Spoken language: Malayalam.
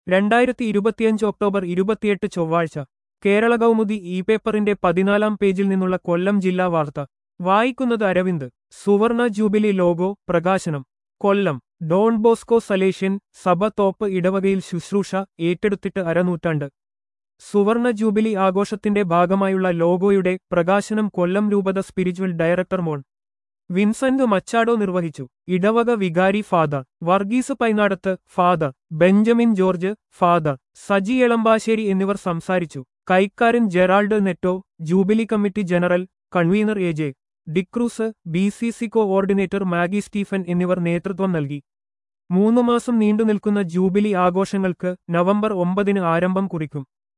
രണ്ടായിരത്തി ഇരുപത്തിയഞ്ച് ഒക്ടോബർ ഇരുപത്തിയെട്ട് ചൊവ്വാഴ്ച കേരള കൗമുദി ഇ പേപ്പറിന്റെ പതിനാലാം പേജിൽ നിന്നുള്ള കൊല്ലം ജില്ലാ വാർത്ത വായിക്കുന്നത് അരവിന്ദ് സുവർണ ജൂബിലി ലോഗോ പ്രകാശനം കൊല്ലം ഡോൺ ബോസ്കോ സലേഷ്യൻ സഭ തോപ്പ് ഇടവകയിൽ ശുശ്രൂഷ ഏറ്റെടുത്തിട്ട് അരനൂറ്റാണ്ട് സുവർണ ജൂബിലി ആഘോഷത്തിന്റെ ഭാഗമായുള്ള ലോഗോയുടെ പ്രകാശനം കൊല്ലം രൂപത spiritual director Mon Vincent Machado നിർവഹിച്ചു ഇടവക വികാരി father Varghese Painadath father Benjamin George father Saji Elampassery എന്നിവർ സംസാരിച്ചു കൈക്കാരൻ Gerald Neto jubilee committee general convener A J D'Cruz B C C coordinator Maggie Stephen എന്നിവർ നേതൃത്വം നൽകി മൂന്നു മാസം നീണ്ടുനിൽക്കുന്ന ജൂബിലി ആഘോഷങ്ങൾക്ക് നവംബർ ഒമ്പതിന് ആരംഭം കുറിക്കും